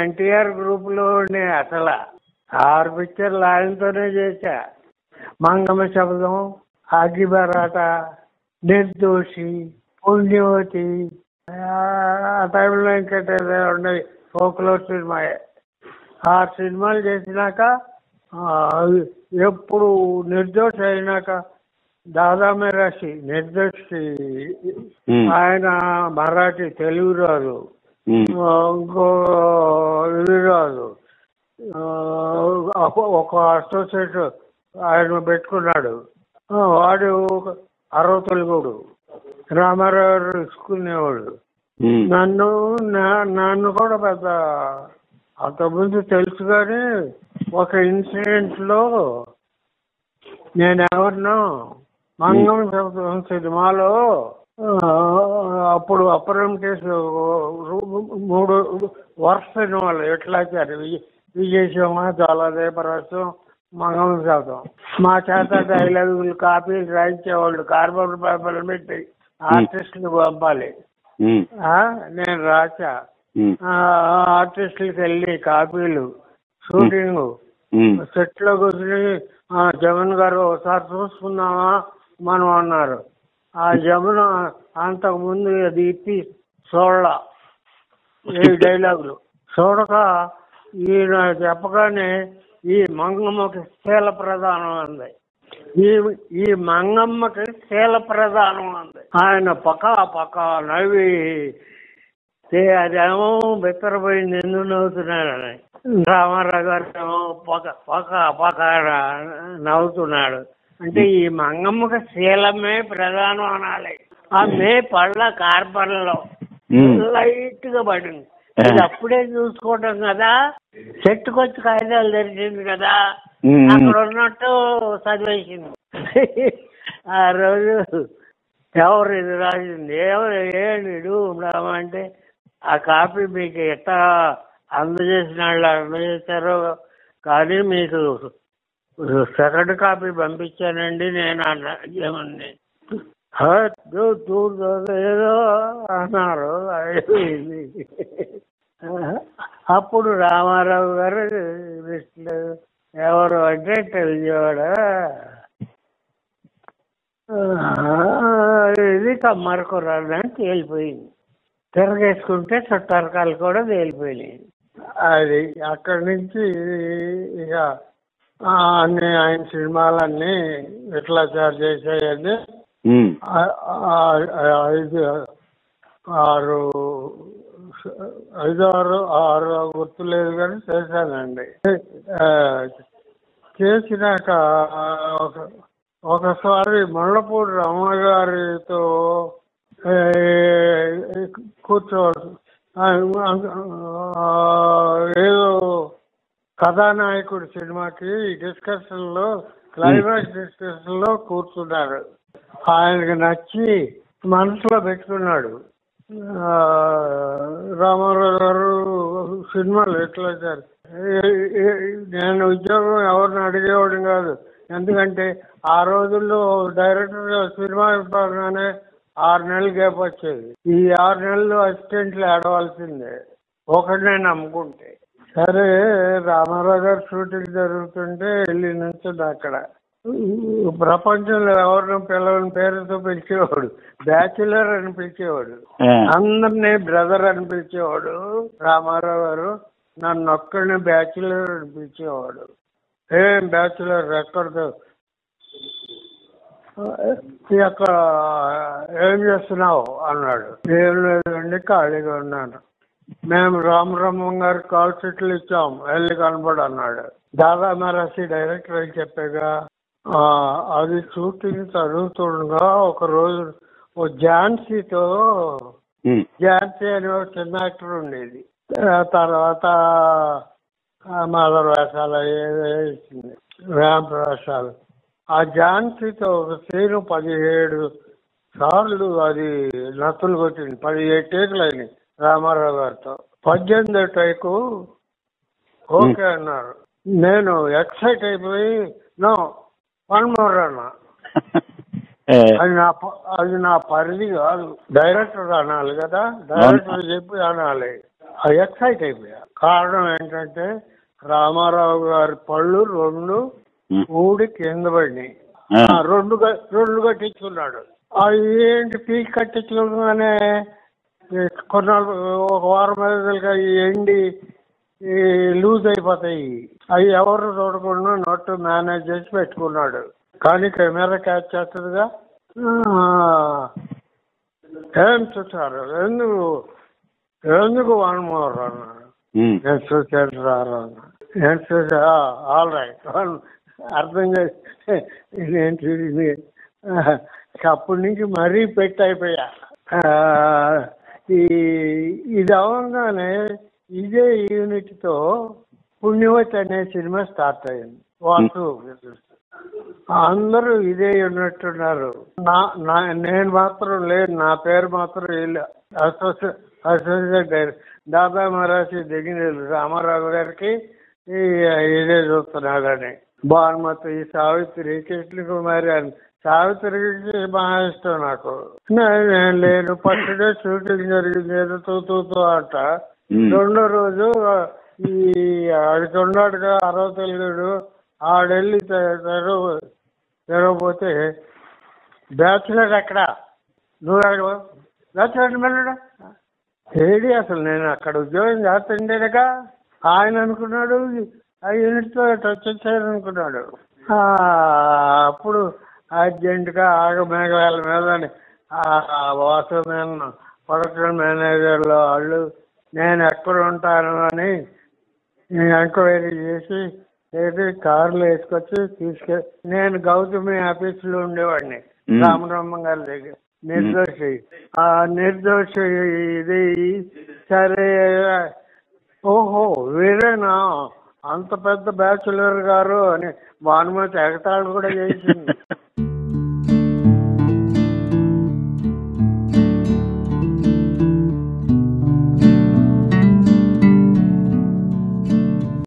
NTR group లో ఉండే అసలు ఆరు పిక్చర్లు ఆయనతోనే చేశా మంగమ్మ శబ్దం అగ్గిబరాట నిర్దోషి పుణ్యవతి ఆ టైంలో ఇంకటే ఉన్నాయి ఫోక్లోర్ సినిమా ఆ సినిమాలు చేసినాక ఆ, ఎప్పుడు నిర్దోషి అయినాక దాదామే రాసి నిర్దోషి ఉమ్, ఆయన మరాఠీ తెలుగు రాదు ఉమ్, ఆ, ఇంకో ఇది రాదు ఆ, ఒక- ఒక అసోసియేట్ ఆయన పెట్టుకున్నాడు ఆ, వాడు ఒక అరవ తెలుగుడు రామారావు గారు ఇసుకునేవాడు ఉమ్, నన్ను నా- నన్ను కూడా పెద్ద అంతకుముందు తెలుసు కానీ ఒక ఇన్సిడెంట్ లో నేను ఎవరినో మంగం శబ్దం సినిమాలో ఆ, అప్పుడు అపరం కేసు మూడు వరుస సినిమాలు ఎట్లా వచ్చారు విజయ్ సింహ జలదేపరసం మంగం శబ్దం మా చేత డైలాగులు కాపీలు రాయించేవాళ్ళు కార్బన్ పేపర్లు పెట్టి ఆర్టిస్టులు పంపాలి ఉమ్, ఆ, నేను రాసా ఉమ్, ఆ, ఆర్టిస్టులకి వెళ్ళి కాపీలు షూటింగ్ ఉమ్, సెట్ లో కూర్చుని ఆ, జగన్ గారు ఒకసారి చూసుకుందామా మనం అన్నారు ఆ జమున అంతకు ముందు అది ఇప్పి చూడ ఈ డైలాగులు చూడక ఈయన చెప్పగానే ఈ మంగమ్మకి శీల ప్రధానం అంది ఈ ఈ మంగమ్మకి శీల ప్రధానం అంది ఆయన పక్క పక్క నవ్వి ఏ అదేమో బెత్తరపోయింది ఎందుకు నవ్వుతున్నాడని రామారావు గారు ఏమో పక్క పక్క పక్క నవ్వుతున్నాడు అంటే ఈ మంగమ్మకి శీలమే ప్రధానం అనాలి ఆ మే పళ్ళ కార్పణలో ఉమ్. లైట్ గా పడింది ఇది అప్పుడే చూసుకోవటం కదా చెట్టుకొచ్చి కాగితాలు తెరిచింది కదా ఉమ్, అక్కడ ఉన్నట్టు చదివేసింది ఆ రోజు ఎవరు ఇది రాసింది ఎవరు ఏడు అంటే ఆ కాపీ మీకు ఎట్లా అందజేసిన వాళ్ళు అందజేశారో కానీ మీకు సెకండ్ కాపీ పంపించానండి నేను అన్నా ఏమంది "హ, దూ- దూ- దూ- ఏదో అన్నారు అయిపోయింది అప్పుడు రామారావు గారు లిస్టులో ఎవరు అంటే తెలియవాడ ఇది కమ్మరకురాలు అని తేలిపోయింది తిరగేసుకుంటే చుట్టారకాలు కూడా తేలిపోయినాయి అది అక్కడి నుంచి ఇక ఆ, అన్ని ఆయన సినిమాలన్నీ ఎట్లా చార్జ్ చేసాయని ఉమ్, ఆ- ఆ- ఐదు ఆరు ఐదు ఆరు ఆరు గుర్తులేదు కానీ చేశానండి ఆ, చేసినాక ఒక- ఒకసారి ముళ్ళపూడి రమ్మగారితో ఏ, కూర్చోవాలి ఆ, ఆ, ఏదో కథానాయకుడు సినిమాకి డిస్కషన్ లో క్లైమాక్స్ డిస్కషన్ లో కూర్చున్నారు ఆయనకి నచ్చి మనసులో పెట్టుకున్నాడు ఆ, రామారావు గారు సినిమాలు ఎట్లా సార్ ఏ- ఏ- నేను ఉద్యోగం ఎవరిని అడిగేవాడు కాదు ఎందుకంటే ఆ రోజుల్లో డైరెక్టర్ సినిమా విభాగానే ఆరు నెలలు గ్యాప్ వచ్చేది ఈ ఆరు నెలలు అసిస్టెంట్లు ఆడవలసిందే ఒకటినే నమ్ముకుంటే సరే రామారావు గారు షూటింగ్ జరుగుతుంటే వెళ్ళి నుంచుంది అక్కడ ప్రపంచంలో ఎవరిని పిల్లలని పేరుతో పిలిచేవాడు బ్యాచులర్ అని పిలిచేవాడు ఆ, అందరినీ బ్రదర్ అని పిలిచేవాడు రామారావు గారు నన్ను ఒక్కడిని బ్యాచులర్ అని పిలిచేవాడు ఏం బ్యాచులర్ ఎక్కడితో ఈ యొక్క ఏం చేస్తున్నావు అన్నాడు ఏం లేదండి ఖాళీగా ఉన్నాను మేము రామరమ్మ గారి కాల్ షీట్లు ఇచ్చాం వెళ్ళి కనబడు అన్నాడు దాదా మరాసి డైరెక్టర్ అని చెప్పాగా ఆ, అది షూటింగ్ చదువుతుండగా ఒక రోజు ఓ ఝాన్సీతో ఉమ్, ఝాన్సీ అనే ఒక చిన్న యాక్టర్ ఉండేది ఆ తర్వాత ఆ మదర్ వేషాలు ఏదో వేసింది ర్యాంప్ వేషాలు ఆ ఝాన్సీతో ఒక సీను పదిహేడు సార్లు అది నత్తులు కొట్టింది పదిహేడు టేకులు అయినాయి రామారావు గారితో పద్దెనిమిదో టైకు ఓకే అన్నారు నేను ఎక్సైట్ అయిపోయి నో వన్ మోర్ అన్నా ఏ, అది నా ప- అది నా పరిధి కాదు డైరెక్టర్ అనాలి కదా డైరెక్టర్ చెప్పి అనాలి ఎక్సైట్ అయిపోయా కారణం ఏంటంటే రామారావు గారి పళ్ళు రెండు ఉమ్. ఊడి కింద పడినాయి ఆ. ఆ, రెండు గ- రెండు కట్టించుకున్నాడు అవి ఏంటి పీక్ కట్టించుకోగానే ఈ కొన్నాళ్ళు ఒక వారం మీదలుగా ఈ ఎండి ఈ లూజ్ అయిపోతాయి అవి ఎవరు చూడకుండా నోట్ మేనేజ్ చేసి పెట్టుకున్నాడు కానీ కెమెరా క్యాచ్ చేస్తుందిగా ఆ, ఏం చూసారు ఎందుకు ఎందుకు వన్ మోర్ అన్నాడు ఉమ్. నేను చూశాను రారా అన్న. నేను చూసా ఆల్ రైట్ అర్థం చేసి నేను చూసి అప్పటి నుంచి మరీ పెట్టి అయిపోయా ఆ, ఈ ఇది అవగానే ఇదే యూనిట్ తో పుణ్యవతి అనే సినిమా స్టార్ట్ అయింది వాసు అందరూ ఇదే ఉన్నట్టున్నారు నా నా నేను మాత్రం లేదు నా పేరు మాత్రం ఇలా అసోసియేట్ అసోసియేట్ డైరెక్టర్ దాదా మహారాజు దిగిన రామారావు గారికి ఈ ఇదే చూస్తున్నాడని భానుమతి ఈ సావిత్రి కృష్ణ కుమారి అని సావిత్రి గురించి బాగా ఇష్టం నాకు నే- నేను లేను ఫస్ట్ డే షూటింగ్ జరిగింది ఏదో తూ తూ తూ అంట ఉమ్. రెండో రోజు ఈ ఆడుతున్నాడుగా అరవ తెలుగుడు ఆడెళ్ళి తెరవ తెరవపోతే బ్యాచులర్ ఎక్కడ నువ్వు అడగ బ్యాచులర్ మెల్లడా ఏడి అసలు నేను అక్కడ ఉద్యోగం చేస్తుండేనగా ఆయన అనుకున్నాడు ఆ యూనిట్ తో టచ్ వచ్చారు అనుకున్నాడు ఆ, అప్పుడు అర్జెంట్ గా ఆగమేఘాల మీద వాసు మేన ప్రొడక్షన్ మేనేజర్లు వాళ్ళు నేను ఎక్కడ ఉంటాను అని ఎంక్వైరీ చేసి ఏది కార్లు వేసుకొచ్చి తీసుకె నేను గౌతమి ఆఫీసులో ఉండేవాడిని మ్మ్. రామరామ గారి దగ్గర నిర్దోషి ఆ నిర్దోషి ఇది సరే ఓహో వీరేనా అంత పెద్ద బ్యాచులర్ గారు అని భానుమతి ఎగతాళి కూడా చేసింది